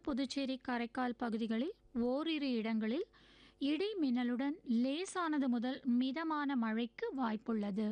புதுச்சேரி காரைக்கால் பகுதிகளில் ஓரிரு இடங்களில் இடி மின்னலுடன் லேசானது முதல் மிதமான மழைக்கு வாய்ப்புள்ளது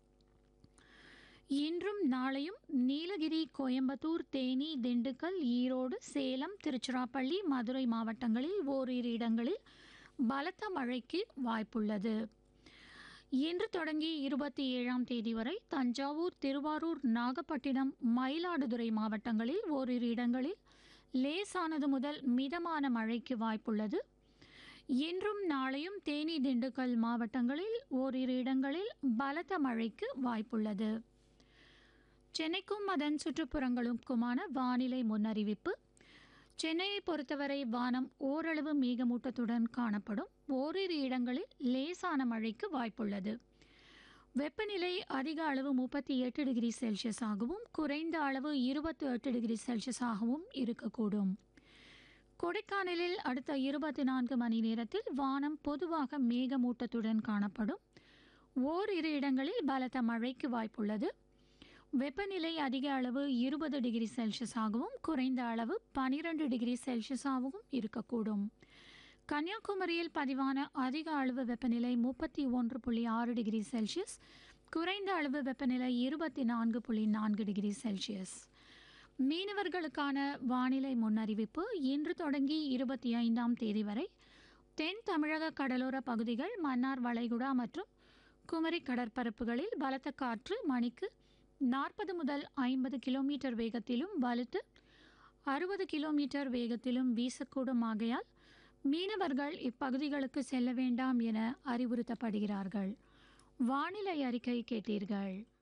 இன்றும் நாளையும் நீலகிரி கோயம்புத்தூர் தேனி திண்டுக்கல் ஈரோடு சேலம் திருச்சிராப்பள்ளி மதுரை மாவட்டங்களில் ஓரிரு இடங்களில் பலத்த மழைக்கு வாய்ப்புள்ளது இன்று தொடங்கி இருபத்தி ஏழாம் தேதி வரை தஞ்சாவூர் திருவாரூர் நாகப்பட்டினம் மயிலாடுதுறை மாவட்டங்களில் ஓரிரு இடங்களில் லேசானது முதல் மிதமான மழைக்கு வாய்ப்புள்ளது இன்றும் நாளையும் தேனி திண்டுக்கல் மாவட்டங்களில் ஓரிரு இடங்களில் பலத்த மழைக்கு வாய்ப்புள்ளது சென்னைக்கும் அதன் சுற்றுப்புறங்களுக்குமான வானிலை முன்னறிவிப்பு சென்னையை பொறுத்தவரை வானம் ஓரளவு மேகமூட்டத்துடன் காணப்படும் ஓரிரு இடங்களில் லேசான மழைக்கு வாய்ப்புள்ளது வெப்பநிலை அதிக அளவு முப்பத்தி எட்டு டிகிரி செல்சியஸ் ஆகவும் குறைந்த அளவு இருபத்தி எட்டு டிகிரி செல்சியஸ் ஆகவும் இருக்கக்கூடும் கொடைக்கானலில் அடுத்த இருபத்தி நான்கு மணி நேரத்தில் வானம் பொதுவாக மேகமூட்டத்துடன் காணப்படும் ஓரிரு இடங்களில் பலத்த மழைக்கு வாய்ப்புள்ளது வெப்பநிலை அதிக அளவு இருபது டிகிரி செல்சியஸ் ஆகவும் குறைந்த அளவு பனிரெண்டு டிகிரி செல்சியஸ் ஆகவும் இருக்கக்கூடும் கன்னியாகுமரியில் பதிவான அதிக அளவு வெப்பநிலை முப்பத்தி ஒன்று புள்ளி ஆறு டிகிரி செல்சியஸ் குறைந்த அளவு வெப்பநிலை இருபத்தி நான்கு புள்ளி நான்கு டிகிரி செல்சியஸ் மீனவர்களுக்கான வானிலை முன்னறிவிப்பு இன்று தொடங்கி இருபத்தி ஐந்தாம் தேதி வரை தென் தமிழக கடலோர பகுதிகள் மன்னார் வளைகுடா மற்றும் குமரி கடற்பரப்புகளில் பலத்த காற்று மணிக்கு நாற்பது முதல் ஐம்பது கிலோமீட்டர் வேகத்திலும் வலுத்து அறுபது கிலோமீட்டர் வேகத்திலும் வீசக்கூடும் ஆகையால் மீனவர்கள் இப்பகுதிகளுக்கு செல்ல வேண்டாம் என அறிவுறுத்தப்படுகிறார்கள் வானிலை அறிக்கை கேட்டீர்கள்